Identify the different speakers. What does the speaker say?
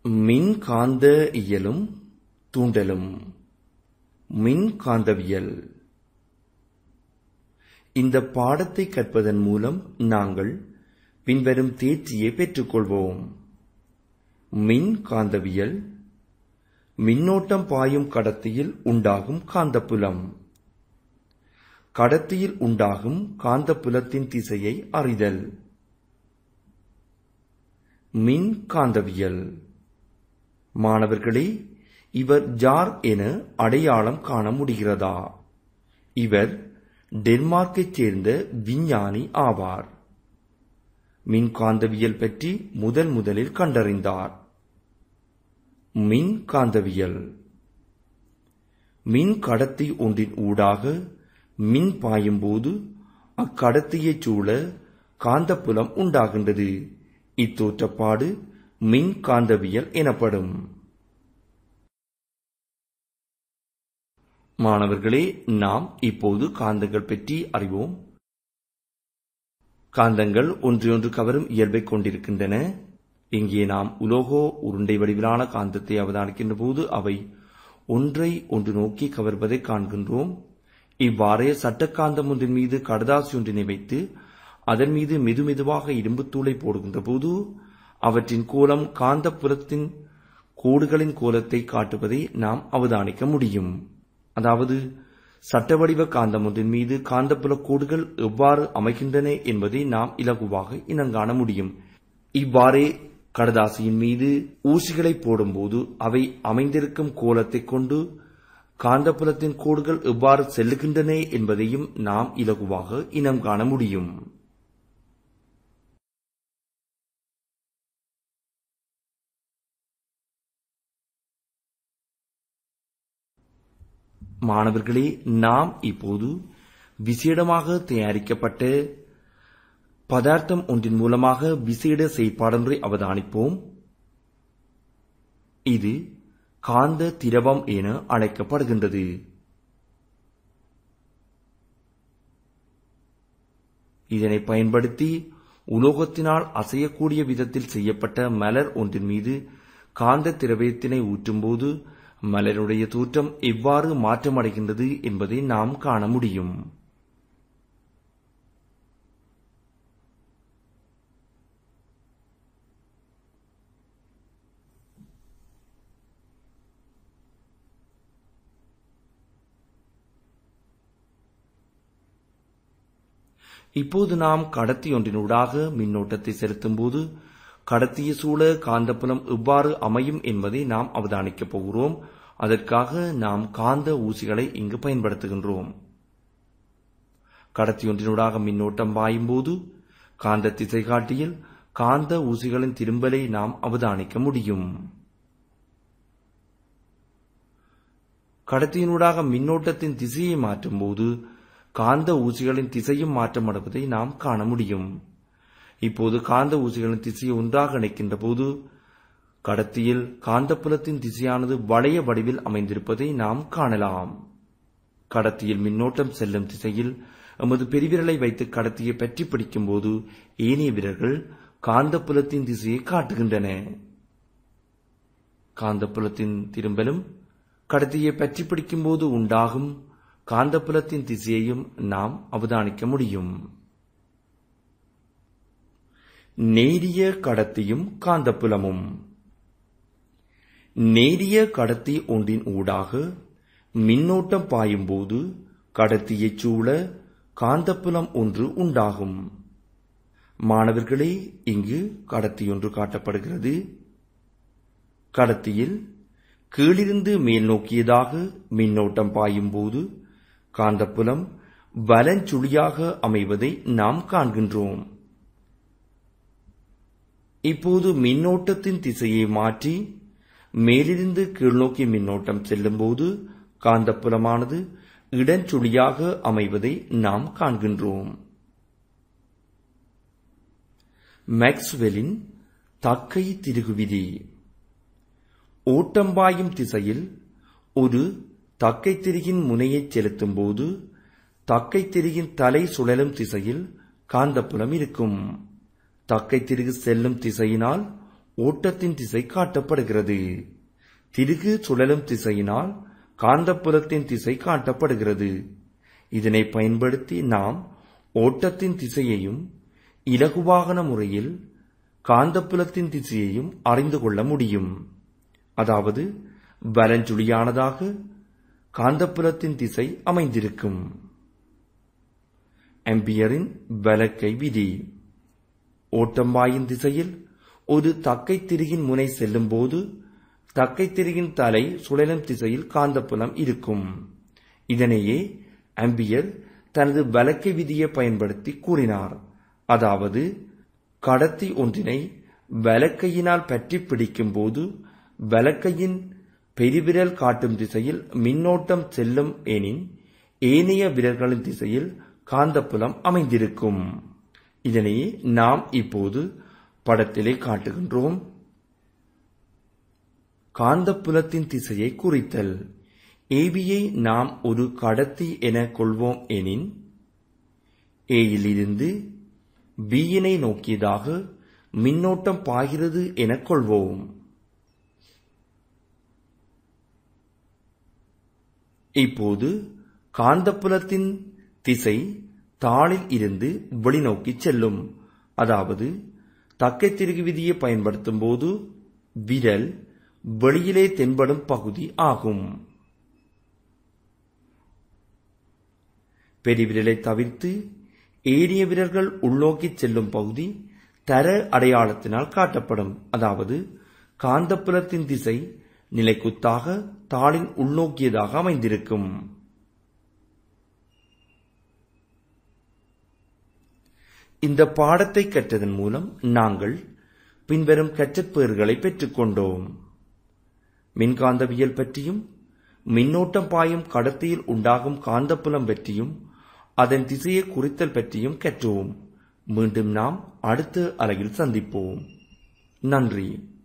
Speaker 1: மின்காந்த இயலும் தூண்டலும் மின்காந்தவியல் இந்த பாடத்தை கற்பதன் மூலம் நாங்கள் பின்வரும் தேர்ச்சியை பெற்றுக்கொள்வோம் மின்காந்தவியல் மின்னோட்டம் பாயும் கடத்தியில் உண்டாகும் காந்தப்புலம் கடத்தியில் உண்டாகும் காந்தப்புலத்தின் திசையை அறிதல் மின்காந்தவியல் மாணவர்களே இவர் ஜார் என அடையாளம் காண முடிகிறதா இவர் டென்மார்க்கைச் சேர்ந்த விஞ்ஞானி ஆவார் மின்காந்தவியல் பற்றி முதல் முதலில் கண்டறிந்தார் மின்காந்தவியல் மின் கடத்தி ஒன்றின் ஊடாக மின் பாயும்போது அக்கடத்தியைச் சூழ காந்தப்புலம் உண்டாகின்றது இத்தோற்றப்பாடு மின்காந்தவியல் எனப்படும் மாணவர்களே நாம் இப்போது காந்தங்கள் பற்றி அறிவோம் காந்தங்கள் ஒன்றையொன்று கவரும் இயல்பை கொண்டிருக்கின்றன இங்கே நாம் உலோகோ உருண்டை வடிவிலான காந்தத்தை அவதானிக்கின்ற போது அவை ஒன்றை ஒன்று நோக்கி கவர்வதை காண்கின்றோம் இவ்வாறே சட்டக்காந்தம் ஒன்றின் மீது கடதாசி ஒன்றினை வைத்து அதன் மீது மெதுமெதுவாக இரும்புத்தூளை போடுகின்ற போது அவற்றின் கோலம் காந்தப்புலத்தின் கோடுகளின் கோலத்தை காட்டுவதை நாம் அவதானிக்க முடியும் அதாவது சட்ட வடிவ காந்தம் ஒன்றின் மீது காந்தப்புல கோடுகள் எவ்வாறு அமைகின்றன என்பதை நாம் இலகுவாக இனங்காண முடியும் இவ்வாறே கடதாசியின் மீது ஊசிகளை போடும்போது அவை அமைந்திருக்கும் கோலத்தைக் கொண்டு காந்தப்புலத்தின் கோடுகள் எவ்வாறு செல்லுகின்றன என்பதையும் நாம் இலகுவாக இனம் காண முடியும் மாணவர்களே நாம் இப்போது விசேடமாக தயாரிக்கப்பட்ட பதார்த்தம் ஒன்றின் மூலமாக விசேட செயற்பாடொன்றை அவதானிப்போம் இது காந்த திரவம் என அழைக்கப்படுகின்றது இதனை பயன்படுத்தி உலோகத்தினால் அசையக்கூடிய விதத்தில் செய்யப்பட்ட மலர் ஒன்றின் மீது காந்த திரவியத்தினை ஊற்றும்போது மலருடைய தோற்றம் எவ்வாறு மாற்றமடைகின்றது என்பதை நாம் காண முடியும் இப்போது நாம் கடத்தி ஒன்றினூடாக மின்னோட்டத்தை செலுத்தும் போது கடத்திய சூழ காந்தப்புலம் எவ்வாறு அமையும் என்பதை நாம் அவதானிக்கப் போகிறோம் அதற்காக நாம் காந்த ஊசிகளை இங்கு பயன்படுத்துகின்றோம் கடத்தி ஒன்றினூடாக மின்னோட்டம் பாயும்போது காந்த திசை காட்டியில் காந்த ஊசிகளின் திரும்பலை நாம் அவதானிக்க முடியும் கடத்தியினூடாக மின்னோட்டத்தின் திசையை மாற்றும்போது காந்த ஊசிகளின் திசையும் மாற்றமடைவதை நாம் காண முடியும் இப்போது காந்த ஊசிகளின் திசையை ஒன்றாக இணைக்கின்ற போது கடத்தியில் காந்தப்புலத்தின் திசையானது வளைய வடிவில் அமைந்திருப்பதை நாம் காணலாம் கடத்தியில் மின்னோட்டம் செல்லும் திசையில் எமது பெருவிரலை வைத்து கடத்தியை பற்றி பிடிக்கும் போது ஏனைய விரல்கள் காந்தப்புலத்தின் திசையை காட்டுகின்றன காந்தப்புலத்தின் திரும்பலும் கடத்தியை பற்றி பிடிக்கும் போது உண்டாகும் காந்தப்புலத்தின் திசையையும் நாம் அவதானிக்க முடியும் நேரிய கடத்தியும் காந்தப்புலமும் நேரிய கடத்தி ஒன்றின் ஊடாக மின்னோட்டம் பாயும்போது கடத்தியைச் சூழ காந்தப்புலம் ஒன்று உண்டாகும் மாணவர்களே இங்கு கடத்தி ஒன்று காட்டப்படுகிறது கடத்தியில் கீழிருந்து மேல் நோக்கியதாக மின்னோட்டம் பாயும்போது காந்தப்புலம் வலஞ்சுழியாக அமைவதை நாம் காண்கின்றோம் இப்போது மின்னோட்டத்தின் திசையை மாற்றி மேலிருந்து கீழ்நோக்கி மின்னோட்டம் செல்லும்போது காந்தப்புலமானது இடஞ்சுழியாக அமைவதை நாம் காண்கின்றோம் மேக்ஸ்வெலின் தக்கை திருகு விதி ஓட்டம் பாயும் திசையில் ஒரு தக்கை திரியின் முனையைச் செலுத்தும் போது தக்கை திரியின் தலை சுழலும் திசையில் காந்தப்புலம் இருக்கும் தக்கை திருகு செல்லும் திசையினால் ஓட்டத்தின் திசை காட்டப்படுகிறது திருகு சுழலும் திசையினால் காந்தப்புலத்தின் திசை காட்டப்படுகிறது இதனை பயன்படுத்தி நாம் ஓட்டத்தின் திசையையும் இலகுவாகன முறையில் காந்தப்புலத்தின் திசையையும் அறிந்து கொள்ள முடியும் அதாவது வலஞ்சுழியானதாக காந்தப்புலத்தின் திசை அமைந்திருக்கும் ஆம்பியரின் வலக்கை விதி ஓட்டம்பாயின் திசையில் ஒரு தக்கை திருகின் முனை செல்லும் போது தக்கை திருகின் தலை சுழலும் திசையில் காந்தப்புலம் இருக்கும் இதனையே ஆம்பியர் தனது வலக்கை விதியை பயன்படுத்தி கூறினார் அதாவது கடத்தி ஒன்றினை வலக்கையினால் பற்றி பிடிக்கும் போது வலக்கையின் பெருவிரல் காட்டும் திசையில் மின்னோட்டம் செல்லும் எனின் ஏனைய விரல்களின் திசையில் காந்தப்புலம் அமைந்திருக்கும் இதனையே நாம் இப்போது படத்திலே காட்டுகின்றோம் காந்தப்புலத்தின் திசையை குறித்தல் ஏபியை நாம் ஒரு கடத்தி என கொள்வோம் எனின் ஏயிலிருந்து பியினை நோக்கியதாக மின்னோட்டம் பாய்கிறது எனக் கொள்வோம் இப்போது காந்தப்புலத்தின் திசை தாளில் இருந்து வெளிநோக்கி செல்லும் அதாவது தக்கை திருகு விதியை பயன்படுத்தும் போது விரல் வெளியிலே தென்படும் பகுதி ஆகும் பெருவிரலை தவிர்த்து ஏறிய விரல்கள் உள்நோக்கி செல்லும் பகுதி தர அடையாளத்தினால் காட்டப்படும் அதாவது காந்தப்புலத்தின் திசை நிலைக்குத்தாக தாளின் உள்நோக்கியதாக அமைந்திருக்கும் இந்த பாடத்தை கற்றதன் மூலம் நாங்கள் பின்வரும் கற்றற்பேறுகளை பெற்றுக்கொண்டோம் மின்காந்தவியல் பற்றியும் மின்னோட்டம் பாயும் கடத்தியில் உண்டாகும் காந்தப்புலம் பற்றியும் அதன் திசையை குறித்தல் பற்றியும் கற்றோம் மீண்டும் நாம் அடுத்த அலகில் சந்திப்போம் நன்றி